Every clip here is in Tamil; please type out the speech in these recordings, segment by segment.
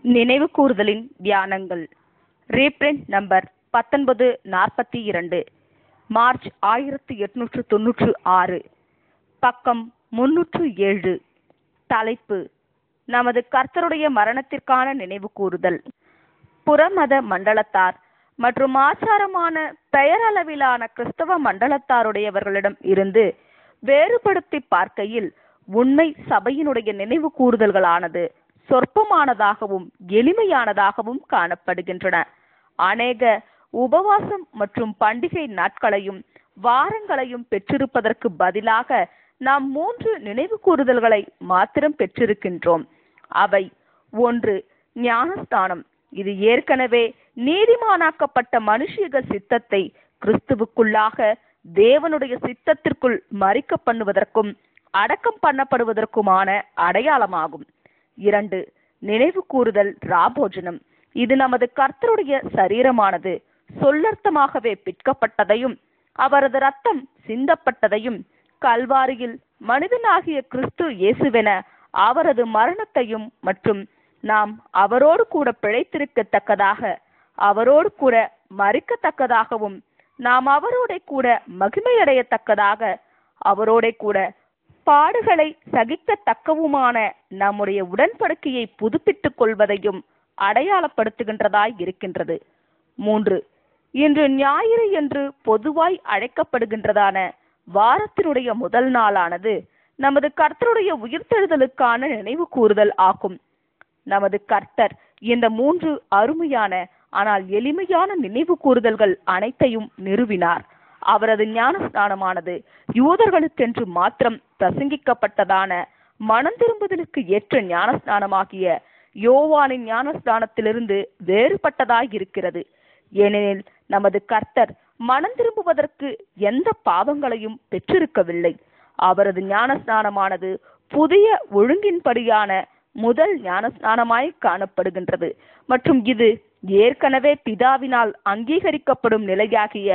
நினைவு கூறுதலின் தியானங்கள் ரீப்ரிண்ட் நம்பர் பத்தொன்பது நாற்பத்தி இரண்டு மார்ச் ஆயிரத்தி எட்நூற்று தொன்னூற்று ஆறு பக்கம் முன்னூற்று ஏழு தலைப்பு நமது கர்த்தருடைய மரணத்திற்கான நினைவு கூறுதல் புறமத மண்டலத்தார் மற்றும் ஆச்சாரமான பெயரளவிலான கிறிஸ்தவ மண்டலத்தாருடையவர்களிடம் இருந்து வேறுபடுத்தி பார்க்கையில் உண்மை சபையினுடைய நினைவு கூறுதல்களானது சொற்பமானதாகவும் எளிமையானதாகவும் காணப்படுகின்றன அநேக உபவாசம் மற்றும் பண்டிகை நாட்களையும் வாரங்களையும் பெற்றிருப்பதற்கு பதிலாக நாம் மூன்று நினைவு கூறுதல்களை மாத்திரம் பெற்றிருக்கின்றோம் அவை ஒன்று ஞானஸ்தானம் இது ஏற்கனவே நீதிமானாக்கப்பட்ட மனுஷிக சித்தத்தை கிறிஸ்துவுக்குள்ளாக தேவனுடைய சித்தத்திற்குள் மறிக்க பண்ணுவதற்கும் அடக்கம் பண்ணப்படுவதற்குமான அடையாளமாகும் இரண்டு நினைவு கூறுதல் ராபோஜனம் இது நமது கர்த்தருடைய சரீரமானது சொல்லர்த்தமாகவே பிற்கப்பட்டதையும் அவரது ரத்தம் சிந்தப்பட்டதையும் கல்வாரியில் மனிதனாகிய கிறிஸ்து இயேசுவென அவரது மரணத்தையும் மற்றும் நாம் அவரோடு கூட பிழைத்திருக்கத்தக்கதாக அவரோடு கூட மறிக்கத்தக்கதாகவும் நாம் அவரோட கூட மகிமையடையத்தக்கதாக அவரோட கூட பாடுகளை சகிக்கத்தக்கவுமான நம்முடைய உடன்படிக்கையை புதுப்பித்துக் கொள்வதையும் அடையாளப்படுத்துகின்றதாய் இருக்கின்றது மூன்று இன்று ஞாயிறு என்று பொதுவாய் அழைக்கப்படுகின்றதான வாரத்தினுடைய முதல் நாளானது நமது கர்த்தருடைய உயிர்த்தெழுதலுக்கான நினைவு கூறுதல் ஆகும் நமது கர்த்தர் இந்த மூன்று அருமையான ஆனால் எளிமையான நினைவு கூறுதல்கள் அனைத்தையும் நிறுவினார் அவரது ஞானஸ்தானமானது யூதர்களுக்கென்று மாத்திரம் பிரசங்கிக்கப்பட்டதான மனம் திரும்புதலுக்கு ஏற்ற ஞானஸ்தானமாகிய யோவானின் ஞானஸ்தானத்திலிருந்து வேறுபட்டதாய் இருக்கிறது ஏனெனில் நமது கர்த்தர் மனம் திரும்புவதற்கு எந்த பாவங்களையும் பெற்றிருக்கவில்லை அவரது ஞானஸ்நானமானது புதிய ஒழுங்கின்படியான முதல் ஞானஸ்நானமாய் காணப்படுகின்றது மற்றும் இது ஏற்கனவே பிதாவினால் அங்கீகரிக்கப்படும் நிலையாகிய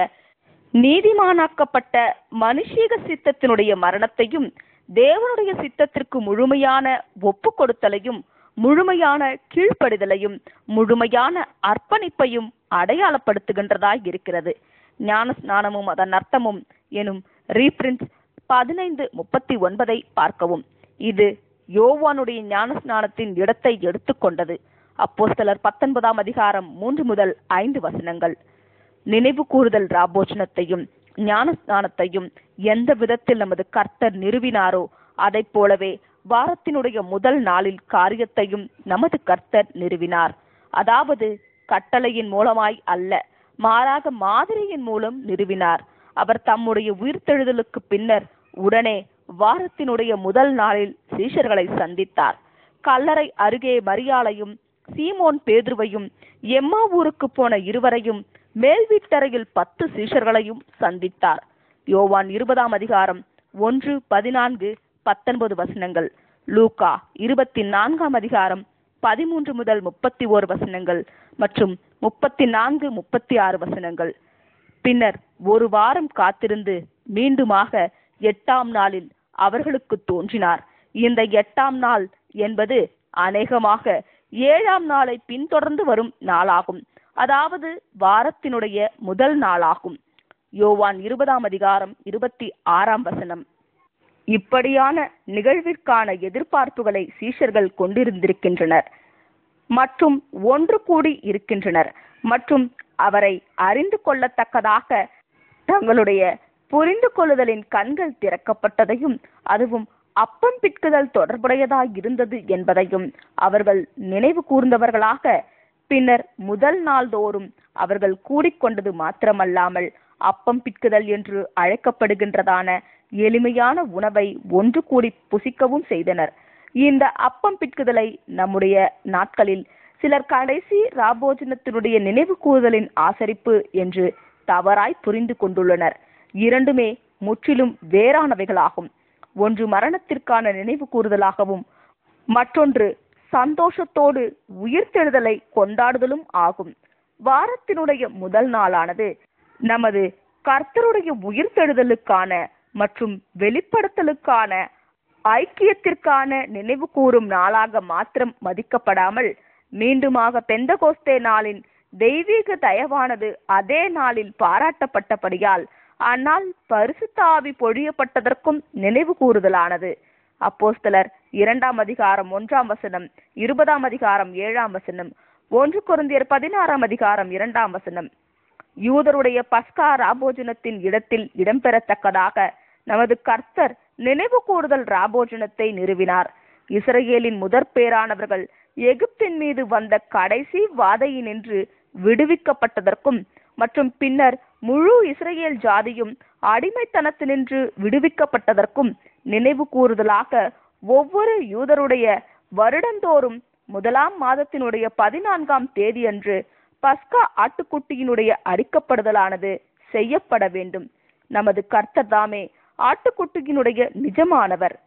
நீதிமானாக்கப்பட்ட மனுஷீக சித்தத்தினுடைய மரணத்தையும் தேவனுடைய சித்தத்திற்கு முழுமையான ஒப்பு கொடுத்தலையும் முழுமையான கீழ்ப்படிதலையும் முழுமையான அர்ப்பணிப்பையும் அடையாளப்படுத்துகின்றதாய் இருக்கிறது ஞான ஸ்நானமும் அதன் அர்த்தமும் எனும் ரீபிரிண்ட் பதினைந்து முப்பத்தி ஒன்பதை பார்க்கவும் இது யோவானுடைய ஞான ஸ்நானத்தின் இடத்தை எடுத்துக்கொண்டது அப்போ சிலர் பத்தொன்பதாம் அதிகாரம் மூன்று முதல் ஐந்து வசனங்கள் நினைவு கூறுதல் ராபோஜனத்தையும் ஞான ஸ்நானத்தையும் எந்த விதத்தில் நமது கர்த்தர் நிறுவினாரோ அதை போலவே வாரத்தினுடைய முதல் நாளில் காரியத்தையும் நமது கர்த்தர் நிறுவினார் அதாவது கட்டளையின் மூலமாய் அல்ல மாறாக மாதிரியின் மூலம் நிறுவினார் அவர் தம்முடைய உயிர்த்தெழுதலுக்கு பின்னர் உடனே வாரத்தினுடைய முதல் நாளில் சீஷர்களை சந்தித்தார் கல்லறை அருகே மரியாளையும் சீமோன் பேதுருவையும் எம்மா ஊருக்கு போன இருவரையும் மேல் வீட்டறையில் பத்து சீஷர்களையும் சந்தித்தார் யோவான் இருபதாம் அதிகாரம் ஒன்று பதினான்கு பத்தொன்பது வசனங்கள் லூகா இருபத்தி நான்காம் அதிகாரம் பதிமூன்று முதல் முப்பத்தி ஓரு வசனங்கள் மற்றும் முப்பத்தி நான்கு முப்பத்தி ஆறு வசனங்கள் பின்னர் ஒரு வாரம் காத்திருந்து மீண்டுமாக எட்டாம் நாளில் அவர்களுக்கு தோன்றினார் இந்த எட்டாம் நாள் என்பது அநேகமாக ஏழாம் நாளை பின்தொடர்ந்து வரும் நாளாகும் அதாவது வாரத்தினுடைய முதல் நாளாகும் யோவான் இருபதாம் அதிகாரம் இருபத்தி ஆறாம் வசனம் இப்படியான நிகழ்விற்கான எதிர்பார்ப்புகளை சீஷர்கள் கொண்டிருந்திருக்கின்றனர் மற்றும் ஒன்று கூடி இருக்கின்றனர் மற்றும் அவரை அறிந்து கொள்ளத்தக்கதாக தங்களுடைய புரிந்து கொள்ளுதலின் கண்கள் திறக்கப்பட்டதையும் அதுவும் அப்பம் பிட்குதல் தொடர்புடையதாய் இருந்தது என்பதையும் அவர்கள் நினைவு கூர்ந்தவர்களாக பின்னர் முதல் நாள்தோறும் அவர்கள் கூடிக்கொண்டது மாத்திரமல்லாமல் அப்பம் பிட்குதல் என்று அழைக்கப்படுகின்றதான எளிமையான உணவை ஒன்று கூடி புசிக்கவும் செய்தனர் இந்த அப்பம் பிட்குதலை நம்முடைய நாட்களில் சிலர் கடைசி ராபோஜனத்தினுடைய நினைவு கூறுதலின் ஆசரிப்பு என்று தவறாய் புரிந்து கொண்டுள்ளனர் இரண்டுமே முற்றிலும் வேறானவைகளாகும் ஒன்று மரணத்திற்கான நினைவு கூறுதலாகவும் மற்றொன்று சந்தோஷத்தோடு உயிர்த்தெழுதலை கொண்டாடுதலும் ஆகும் வாரத்தினுடைய முதல் நாளானது நமது கர்த்தருடைய உயிர்த்தெழுதலுக்கான மற்றும் வெளிப்படுத்தலுக்கான ஐக்கியத்திற்கான நினைவு கூறும் நாளாக மாத்திரம் மதிக்கப்படாமல் மீண்டுமாக பெந்தகோஸ்தே நாளின் தெய்வீக தயவானது அதே நாளில் பாராட்டப்பட்டபடியால் அந்நாள் பரிசுத்த ஆவி பொழியப்பட்டதற்கும் நினைவு கூறுதலானது அப்போஸ்தலர் இரண்டாம் அதிகாரம் ஒன்றாம் வசனம் இருபதாம் அதிகாரம் ஏழாம் வசனம் ஒன்று குருந்தியர் பதினாறாம் அதிகாரம் இரண்டாம் வசனம் யூதருடைய பஸ்கா ராபோஜனத்தின் இடத்தில் இடம்பெறத்தக்கதாக நமது கர்த்தர் நினைவு கூறுதல் ராபோஜனத்தை நிறுவினார் இஸ்ரேலின் முதற் பேரானவர்கள் எகிப்தின் மீது வந்த கடைசி வாதையினின்று விடுவிக்கப்பட்டதற்கும் மற்றும் பின்னர் முழு இஸ்ரேல் ஜாதியும் அடிமைத்தனத்தினின்று விடுவிக்கப்பட்டதற்கும் நினைவு கூறுதலாக ஒவ்வொரு யூதருடைய வருடந்தோறும் முதலாம் மாதத்தினுடைய பதினான்காம் தேதியன்று பஸ்கா ஆட்டுக்குட்டியினுடைய அடிக்கப்படுதலானது செய்யப்பட வேண்டும் நமது கர்த்தர் தாமே ஆட்டுக்குட்டியினுடைய நிஜமானவர்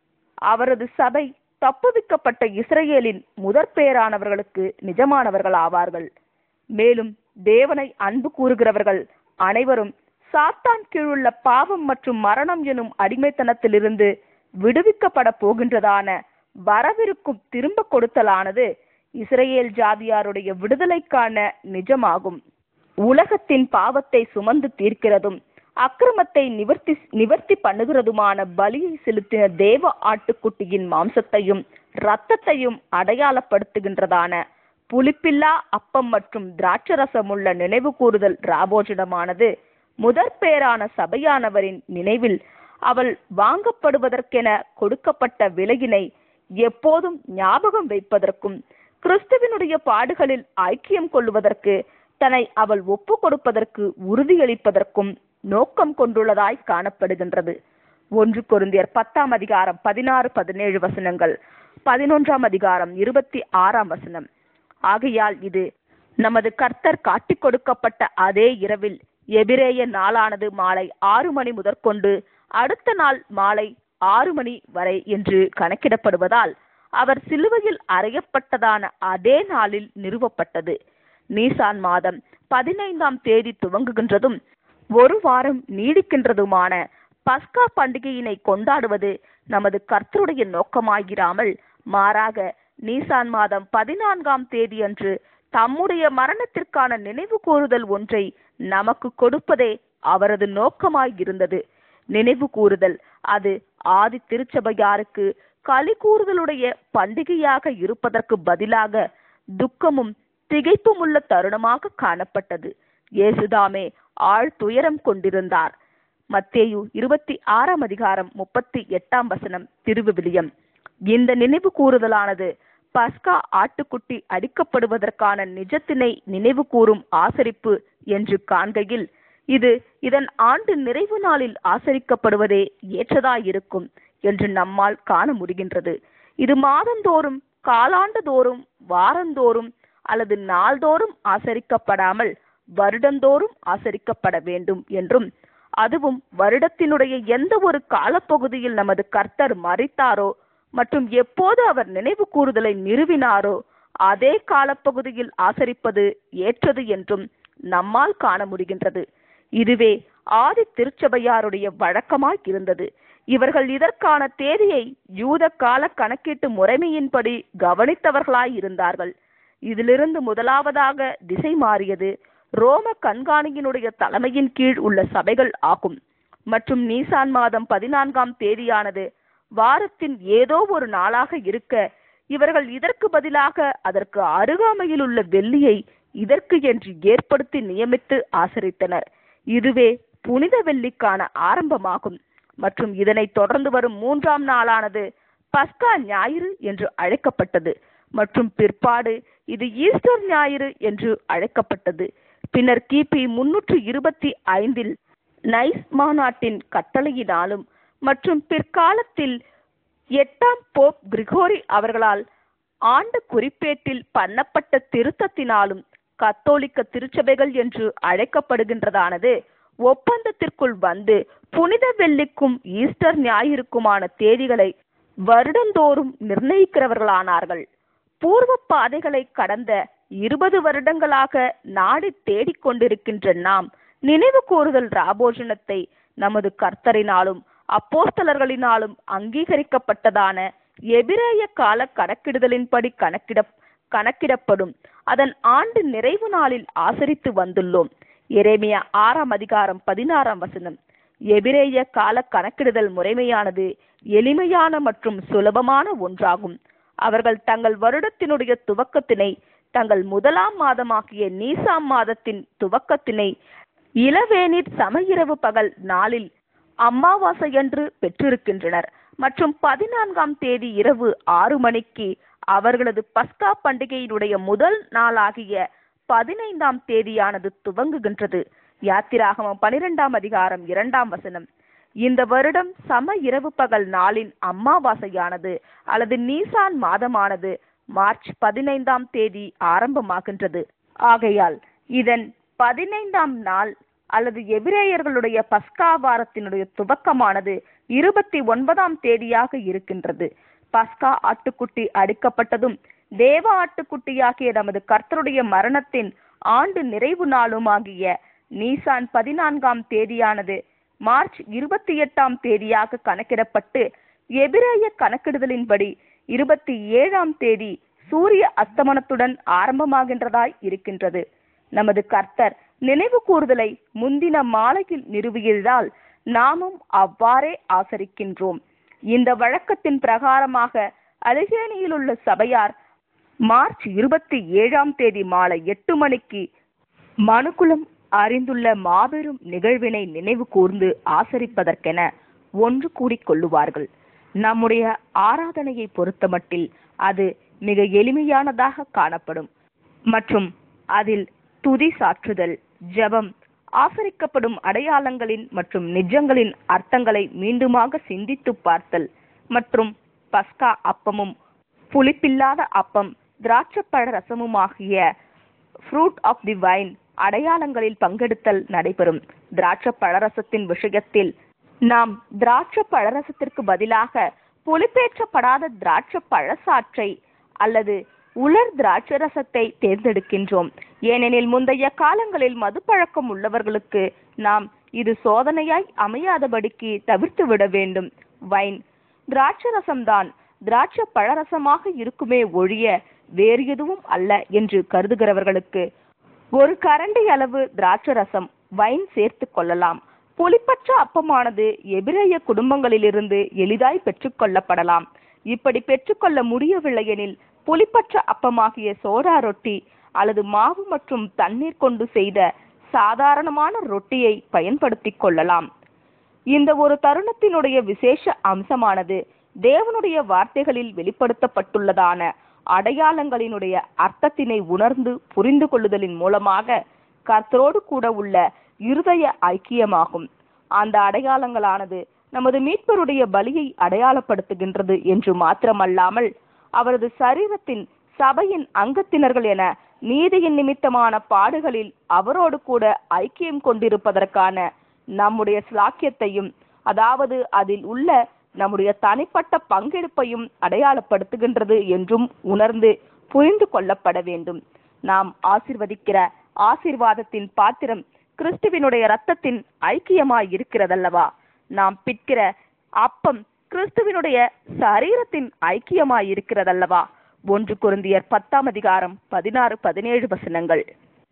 அவரது சபை தப்புவிக்கப்பட்ட இஸ்ரேலின் முதற் பேரானவர்களுக்கு நிஜமானவர்கள் ஆவார்கள் மேலும் தேவனை அன்பு கூறுகிறவர்கள் அனைவரும் சாத்தான் கீழுள்ள பாவம் மற்றும் மரணம் எனும் அடிமைத்தனத்திலிருந்து விடுவிக்கப்பட போகின்றதான வரவிருக்கும் திரும்ப கொடுத்தலானது இஸ்ரேல் ஜாதியாருடைய விடுதலைக்கான நிஜமாகும் உலகத்தின் பாவத்தை சுமந்து தீர்க்கிறதும் அக்கிரமத்தை நிவர்த்தி நிவர்த்தி பண்ணுகிறதுமான பலியை செலுத்தின தேவ ஆட்டுக்குட்டியின் மாம்சத்தையும் இரத்தத்தையும் அடையாளப்படுத்துகின்றதான புளிப்பில்லா அப்பம் மற்றும் திராட்சரசமுள்ள நினைவு கூறுதல் ராபோஜனமானது முதற் பேரான சபையானவரின் நினைவில் அவள் வாங்கப்படுவதற்கென கொடுக்கப்பட்ட விலையினை எப்போதும் ஞாபகம் வைப்பதற்கும் கிறிஸ்துவினுடைய பாடுகளில் ஐக்கியம் கொள்வதற்கு தன்னை அவள் ஒப்பு கொடுப்பதற்கு உறுதியளிப்பதற்கும் நோக்கம் கொண்டுள்ளதாய் காணப்படுகின்றது ஒன்று கொருந்தியர் பத்தாம் அதிகாரம் பதினாறு பதினேழு வசனங்கள் பதினொன்றாம் அதிகாரம் இருபத்தி ஆறாம் வசனம் ஆகையால் இது நமது கர்த்தர் காட்டிக் கொடுக்கப்பட்ட அதே இரவில் எபிரேய நாளானது மாலை ஆறு மணி முதற்கொண்டு அடுத்த நாள் மாலை ஆறு மணி வரை என்று கணக்கிடப்படுவதால் அவர் சிலுவையில் அறையப்பட்டதான அதே நாளில் நிறுவப்பட்டது நீசான் மாதம் பதினைந்தாம் தேதி துவங்குகின்றதும் ஒரு வாரம் நீடிக்கின்றதுமான பஸ்கா பண்டிகையினை கொண்டாடுவது நமது கர்த்தருடைய நோக்கமாகிராமல் மாறாக நீசான் மாதம் பதினான்காம் தேதி அன்று தம்முடைய மரணத்திற்கான நினைவு கூறுதல் ஒன்றை நமக்கு கொடுப்பதே அவரது நோக்கமாயிருந்தது நினைவு கூறுதல் அது ஆதி திருச்சபையாருக்கு களி கூறுதலுடைய பண்டிகையாக இருப்பதற்கு பதிலாக துக்கமும் திகைப்பும் உள்ள தருணமாக காணப்பட்டது இயேசுதாமே ஆழ் துயரம் கொண்டிருந்தார் மத்தேயு இருபத்தி ஆறாம் அதிகாரம் முப்பத்தி எட்டாம் வசனம் திருவிவிலியம் இந்த நினைவு கூறுதலானது பஸ்கா ஆட்டுக்குட்டி அடிக்கப்படுவதற்கான நிஜத்தினை நினைவு கூறும் ஆசரிப்பு என்று காண்கையில் இது இதன் ஆண்டு நிறைவு நாளில் ஆசரிக்கப்படுவதே ஏற்றதாயிருக்கும் என்று நம்மால் காண முடிகின்றது இது மாதந்தோறும் காலாண்டுதோறும் வாரந்தோறும் அல்லது நாள்தோறும் ஆசரிக்கப்படாமல் வருடந்தோறும் ஆசரிக்கப்பட வேண்டும் என்றும் அதுவும் வருடத்தினுடைய எந்த ஒரு காலப்பகுதியில் நமது கர்த்தர் மறித்தாரோ மற்றும் எப்போது அவர் நினைவு கூறுதலை நிறுவினாரோ அதே காலப்பகுதியில் ஆசரிப்பது ஏற்றது என்றும் நம்மால் காண முடிகின்றது இதுவே ஆதி திருச்சபையாருடைய வழக்கமாய் இருந்தது இவர்கள் இதற்கான தேதியை யூத கால கணக்கீட்டு முறைமையின்படி கவனித்தவர்களாய் இருந்தார்கள் இதிலிருந்து முதலாவதாக திசை மாறியது ரோம கண்காணியினுடைய தலைமையின் கீழ் உள்ள சபைகள் ஆகும் மற்றும் நீசான் மாதம் பதினான்காம் தேதியானது வாரத்தின் ஏதோ ஒரு நாளாக இருக்க இவர்கள் இதற்கு பதிலாக அதற்கு அருகாமையில் உள்ள வெள்ளியை இதற்கு என்று ஏற்படுத்தி நியமித்து ஆசரித்தனர் இதுவே புனித வெள்ளிக்கான ஆரம்பமாகும் மற்றும் இதனை தொடர்ந்து வரும் மூன்றாம் நாளானது பஸ்கா ஞாயிறு என்று அழைக்கப்பட்டது மற்றும் பிற்பாடு இது ஈஸ்டர் ஞாயிறு என்று அழைக்கப்பட்டது பின்னர் கிபி முன்னூற்று இருபத்தி ஐந்தில் நைஸ் மாநாட்டின் கட்டளையினாலும் மற்றும் பிற்காலத்தில் எட்டாம் போப் கிரிகோரி அவர்களால் ஆண்டு குறிப்பேட்டில் பண்ணப்பட்ட திருத்தத்தினாலும் கத்தோலிக்க திருச்சபைகள் என்று அழைக்கப்படுகின்றதானது ஒப்பந்தத்திற்குள் வந்து புனித வெள்ளிக்கும் ஈஸ்டர் ஞாயிறுக்குமான தேதிகளை வருடந்தோறும் நிர்ணயிக்கிறவர்களானார்கள் பூர்வ பாதைகளை கடந்த இருபது வருடங்களாக நாடி தேடிக்கொண்டிருக்கின்ற நாம் நினைவு கூறுதல் ராபோஜனத்தை நமது கர்த்தரினாலும் அப்போஸ்தலர்களினாலும் அங்கீகரிக்கப்பட்டதான எபிரேய கால கணக்கிடுதலின்படி கணக்கிட கணக்கிடப்படும் அதன் ஆண்டு நிறைவு நாளில் ஆசரித்து வந்துள்ளோம் எரேமியா ஆறாம் அதிகாரம் பதினாறாம் வசனம் எபிரேய கால கணக்கிடுதல் முறைமையானது எளிமையான மற்றும் சுலபமான ஒன்றாகும் அவர்கள் தங்கள் வருடத்தினுடைய துவக்கத்தினை தங்கள் முதலாம் மாதமாகிய நீசாம் மாதத்தின் துவக்கத்தினை இளவேனிற் சமயிரவு பகல் நாளில் அமாவாசையன்று பெற்றிருக்கின்றனர் மற்றும் பதினான்காம் தேதி இரவு ஆறு மணிக்கு அவர்களது பஸ்கா பண்டிகையினுடைய முதல் நாளாகிய பதினைந்தாம் தேதியானது துவங்குகின்றது யாத்திராகமம் பனிரெண்டாம் அதிகாரம் இரண்டாம் வசனம் இந்த வருடம் சம இரவு பகல் நாளின் அமாவாசையானது அல்லது நீசான் மாதமானது மார்ச் பதினைந்தாம் தேதி ஆரம்பமாகின்றது ஆகையால் இதன் பதினைந்தாம் நாள் அல்லது எபிரேயர்களுடைய பஸ்கா வாரத்தினுடைய துவக்கமானது இருபத்தி ஒன்பதாம் தேதியாக இருக்கின்றது பஸ்கா ஆட்டுக்குட்டி அடிக்கப்பட்டதும் தேவ ஆட்டுக்குட்டியாகிய நமது கர்த்தருடைய மரணத்தின் ஆண்டு நிறைவு நாளுமாகிய நீசான் பதினான்காம் தேதியானது மார்ச் இருபத்தி எட்டாம் தேதியாக கணக்கிடப்பட்டு எபிரேய கணக்கிடுதலின்படி இருபத்தி ஏழாம் தேதி சூரிய அஸ்தமனத்துடன் ஆரம்பமாகின்றதாய் இருக்கின்றது நமது கர்த்தர் நினைவு கூறுதலை முந்தின மாலையில் நிறுவியதால் நாமும் அவ்வாறே ஆசரிக்கின்றோம் இந்த வழக்கத்தின் பிரகாரமாக அலிகேனியில் உள்ள சபையார் மார்ச் இருபத்தி ஏழாம் தேதி மாலை எட்டு மணிக்கு மனுக்குலம் அறிந்துள்ள மாபெரும் நிகழ்வினை நினைவு கூர்ந்து ஆசரிப்பதற்கென ஒன்று கூடிக் கொள்ளுவார்கள் நம்முடைய ஆராதனையை பொறுத்தமட்டில் அது மிக எளிமையானதாக காணப்படும் மற்றும் அதில் துதி சாற்றுதல் ஜெபம் ஆசரிக்கப்படும் அடையாளங்களின் மற்றும் நிஜங்களின் அர்த்தங்களை மீண்டுமாக சிந்தித்து பார்த்தல் மற்றும் பஸ்கா அப்பமும் புளிப்பில்லாத அப்பம் திராட்சப்பழ ரசமுமாகிய ஃப்ரூட் ஆஃப் தி வைன் அடையாளங்களில் பங்கெடுத்தல் நடைபெறும் திராட்சை பழரசத்தின் விஷயத்தில் நாம் திராட்சை பழரசத்திற்கு பதிலாக புளிப்பேற்றப்படாத திராட்சை பழசாற்றை அல்லது உலர் திராட்சை ரசத்தை தேர்ந்தெடுக்கின்றோம் ஏனெனில் முந்தைய காலங்களில் மதுப்பழக்கம் உள்ளவர்களுக்கு நாம் இது சோதனையாய் அமையாதபடிக்கு தவிர்த்து விட வேண்டும் வைன் திராட்சை ரசம்தான் திராட்சை பழரசமாக இருக்குமே ஒழிய வேறு எதுவும் அல்ல என்று கருதுகிறவர்களுக்கு ஒரு கரண்டி அளவு திராட்சை ரசம் வைன் சேர்த்து கொள்ளலாம் புளிப்பற்ற அப்பமானது எபிரேய குடும்பங்களிலிருந்து எளிதாய் பெற்றுக்கொள்ளப்படலாம் இப்படி பெற்றுக்கொள்ள முடியவில்லை எனில் புளிப்பற்ற அப்பமாகிய சோடா ரொட்டி அல்லது மாவு மற்றும் தண்ணீர் கொண்டு செய்த சாதாரணமான ரொட்டியை பயன்படுத்திக் கொள்ளலாம் இந்த ஒரு தருணத்தினுடைய விசேஷ அம்சமானது தேவனுடைய வார்த்தைகளில் வெளிப்படுத்தப்பட்டுள்ளதான அடையாளங்களினுடைய அர்த்தத்தினை உணர்ந்து புரிந்து கொள்ளுதலின் மூலமாக கர்த்தரோடு கூட உள்ள இருதய ஐக்கியமாகும் அந்த அடையாளங்களானது நமது மீட்பருடைய பலியை அடையாளப்படுத்துகின்றது என்று மாத்திரமல்லாமல் அவரது சரீரத்தின் சபையின் அங்கத்தினர்கள் என நீதியின் நிமித்தமான பாடுகளில் அவரோடு கூட ஐக்கியம் கொண்டிருப்பதற்கான நம்முடைய ஸ்லாக்கியத்தையும் அதாவது அதில் உள்ள நம்முடைய தனிப்பட்ட பங்கெடுப்பையும் அடையாளப்படுத்துகின்றது என்றும் உணர்ந்து புரிந்து கொள்ளப்பட வேண்டும் நாம் ஆசிர்வதிக்கிற ஆசிர்வாதத்தின் பாத்திரம் கிறிஸ்துவினுடைய இரத்தத்தின் ஐக்கியமாய் இருக்கிறதல்லவா நாம் பிற்கிற அப்பம் கிறிஸ்துவினுடைய சரீரத்தின் ஐக்கியமாய் இருக்கிறதல்லவா ஒன்று குருந்தியர் பத்தாம் அதிகாரம் பதினாறு பதினேழு வசனங்கள்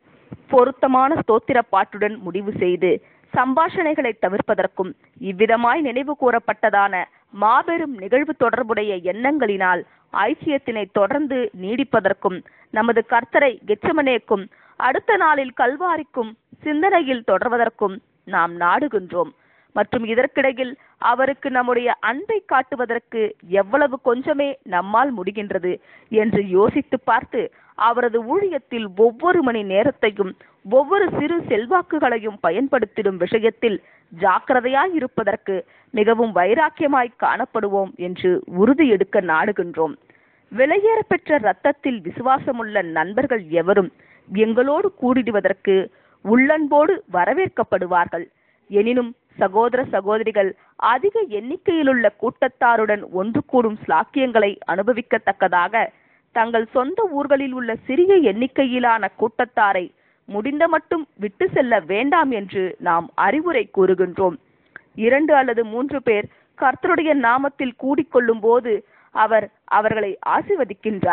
பொருத்தமான ஸ்தோத்திர பாட்டுடன் முடிவு செய்து சம்பாஷணைகளை தவிர்ப்பதற்கும் இவ்விதமாய் நினைவு கூறப்பட்டதான மாபெரும் நிகழ்வு தொடர்புடைய எண்ணங்களினால் ஐக்கியத்தினை தொடர்ந்து நீடிப்பதற்கும் நமது கர்த்தரை கெச்சமனேக்கும் அடுத்த நாளில் கல்வாரிக்கும் சிந்தனையில் தொடர்வதற்கும் நாம் நாடுகின்றோம் மற்றும் இதற்கிடையில் அவருக்கு நம்முடைய அன்பை காட்டுவதற்கு எவ்வளவு கொஞ்சமே நம்மால் முடிகின்றது என்று யோசித்து பார்த்து அவரது ஊழியத்தில் ஒவ்வொரு மணி நேரத்தையும் ஒவ்வொரு சிறு செல்வாக்குகளையும் பயன்படுத்திடும் விஷயத்தில் ஜாக்கிரதையாய் இருப்பதற்கு மிகவும் வைராக்கியமாய் காணப்படுவோம் என்று உறுதி எடுக்க நாடுகின்றோம் விலையேற பெற்ற இரத்தத்தில் விசுவாசமுள்ள நண்பர்கள் எவரும் எங்களோடு கூடிடுவதற்கு உள்ளன்போடு வரவேற்கப்படுவார்கள் எனினும் சகோதர சகோதரிகள் அதிக எண்ணிக்கையிலுள்ள கூட்டத்தாருடன் ஒன்று கூடும் ஸ்லாக்கியங்களை அனுபவிக்கத்தக்கதாக தங்கள் சொந்த ஊர்களில் உள்ள சிறிய எண்ணிக்கையிலான கூட்டத்தாரை முடிந்த மட்டும் விட்டு செல்ல வேண்டாம் என்று நாம் அறிவுரை கூறுகின்றோம் இரண்டு அல்லது மூன்று பேர் கர்த்தருடைய நாமத்தில் கூடிக்கொள்ளும் போது அவர் அவர்களை ஆசிர்வதிக்கின்றார்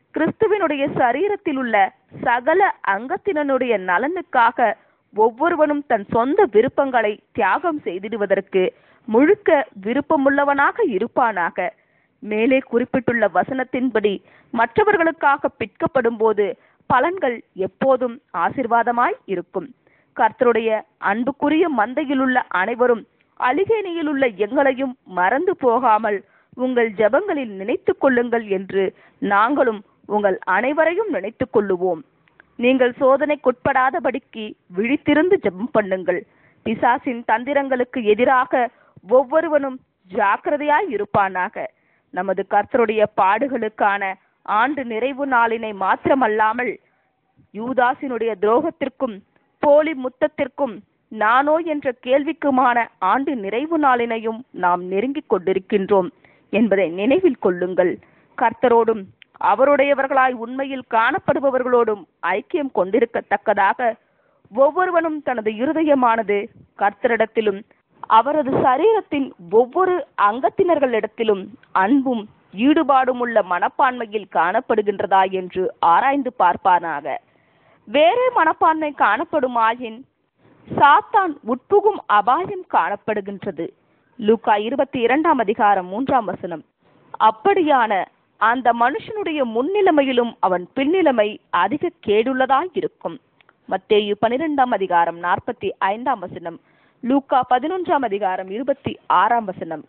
கிறிஸ்துவினுடைய சரீரத்தில் உள்ள சகல அங்கத்தினனுடைய நலனுக்காக ஒவ்வொருவனும் தன் சொந்த விருப்பங்களை தியாகம் செய்திடுவதற்கு முழுக்க விருப்பமுள்ளவனாக இருப்பானாக மேலே குறிப்பிட்டுள்ள வசனத்தின்படி மற்றவர்களுக்காக பிற்கப்படும் போது பலன்கள் எப்போதும் ஆசிர்வாதமாய் இருக்கும் கர்த்தருடைய அன்புக்குரிய மந்தையிலுள்ள அனைவரும் அலிகேனியிலுள்ள எங்களையும் மறந்து போகாமல் உங்கள் ஜெபங்களில் நினைத்துக் கொள்ளுங்கள் என்று நாங்களும் உங்கள் அனைவரையும் நினைத்துக் கொள்ளுவோம் நீங்கள் சோதனைக்குட்படாதபடிக்கு விழித்திருந்து ஜெபம் பண்ணுங்கள் பிசாசின் தந்திரங்களுக்கு எதிராக ஒவ்வொருவனும் ஜாக்கிரதையாய் இருப்பானாக நமது கர்த்தருடைய பாடுகளுக்கான ஆண்டு நிறைவு நாளினை மாத்திரமல்லாமல் யூதாசினுடைய துரோகத்திற்கும் போலி முத்தத்திற்கும் நானோ என்ற கேள்விக்குமான ஆண்டு நிறைவு நாளினையும் நாம் நெருங்கிக் கொண்டிருக்கின்றோம் என்பதை நினைவில் கொள்ளுங்கள் கர்த்தரோடும் அவருடையவர்களாய் உண்மையில் காணப்படுபவர்களோடும் ஐக்கியம் கொண்டிருக்கத்தக்கதாக ஒவ்வொருவனும் தனது இருதயமானது கர்த்தரிடத்திலும் அவரது சரீரத்தின் ஒவ்வொரு அங்கத்தினர்களிடத்திலும் அன்பும் ஈடுபாடும் உள்ள மனப்பான்மையில் காணப்படுகின்றதா என்று ஆராய்ந்து பார்ப்பானாக வேறே மனப்பான்மை காணப்படுமாயின் சாத்தான் உட்புகும் அபாயம் காணப்படுகின்றது லூக்கா இருபத்தி இரண்டாம் அதிகாரம் மூன்றாம் வசனம் அப்படியான அந்த மனுஷனுடைய முன்னிலைமையிலும் அவன் பின்னிலைமை அதிக கேடுள்ளதாய் இருக்கும் மத்தேயு பனிரெண்டாம் அதிகாரம் நாற்பத்தி ஐந்தாம் வசனம் லூக்கா பதினொன்றாம் அதிகாரம் இருபத்தி ஆறாம் வசனம்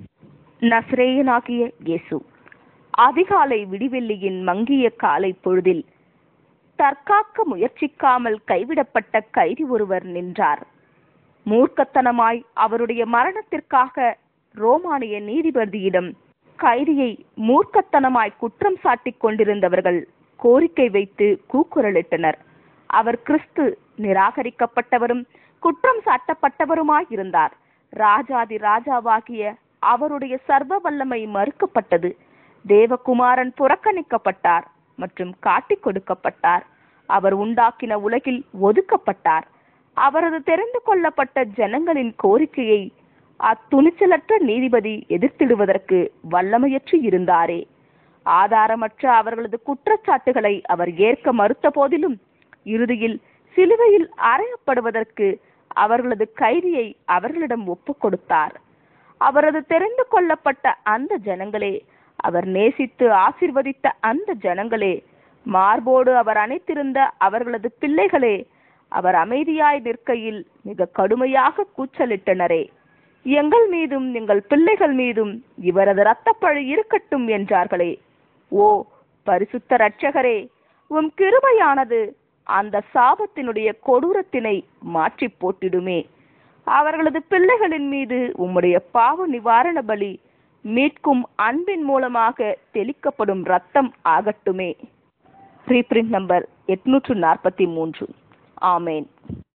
நஸ்ரேயனாகிய இயேசு அதிகாலை விடிவெள்ளியின் மங்கிய காலை பொழுதில் தற்காக்க முயற்சிக்காமல் கைவிடப்பட்ட கைதி ஒருவர் நின்றார் மூர்க்கத்தனமாய் அவருடைய மரணத்திற்காக ரோமானிய நீதிபதியிடம் கைதியை மூர்க்கத்தனமாய் குற்றம் சாட்டிக் கொண்டிருந்தவர்கள் கோரிக்கை வைத்து கூக்குரலிட்டனர் அவர் கிறிஸ்து நிராகரிக்கப்பட்டவரும் குற்றம் சாட்டப்பட்டவருமாய் இருந்தார் ராஜாதி ராஜாவாகிய அவருடைய சர்வ வல்லமை மறுக்கப்பட்டது தேவகுமாரன் புறக்கணிக்கப்பட்டார் மற்றும் காட்டிக் கொடுக்கப்பட்டார் அவர் உண்டாக்கின உலகில் ஒதுக்கப்பட்டார் அவரது தெரிந்து கொள்ளப்பட்ட ஜனங்களின் கோரிக்கையை அத்துணிச்சலற்ற நீதிபதி எதிர்த்திடுவதற்கு வல்லமையற்று இருந்தாரே ஆதாரமற்ற அவர்களது குற்றச்சாட்டுகளை அவர் ஏற்க மறுத்த போதிலும் இறுதியில் சிலுவையில் அறையப்படுவதற்கு அவர்களது கைதியை அவர்களிடம் ஒப்புக் கொடுத்தார் அவரது தெரிந்து கொள்ளப்பட்ட அந்த ஜனங்களே அவர் நேசித்து ஆசிர்வதித்த அந்த ஜனங்களே மார்போடு அவர் அணைத்திருந்த அவர்களது பிள்ளைகளே அவர் அமைதியாய் நிற்கையில் மிக கடுமையாக கூச்சலிட்டனரே எங்கள் மீதும் எங்கள் பிள்ளைகள் மீதும் இவரது இரத்தப்பழி இருக்கட்டும் என்றார்களே ஓ பரிசுத்த இரட்சகரே உம் கிருபையானது அந்த சாபத்தினுடைய கொடூரத்தினை மாற்றி போட்டிடுமே அவர்களது பிள்ளைகளின் மீது உம்முடைய பாவ நிவாரண பலி மீட்கும் அன்பின் மூலமாக தெளிக்கப்படும் ரத்தம் ஆகட்டுமே ரீப்ரிண்ட் நம்பர் எட்நூற்று நாற்பத்தி மூன்று ஆமேன்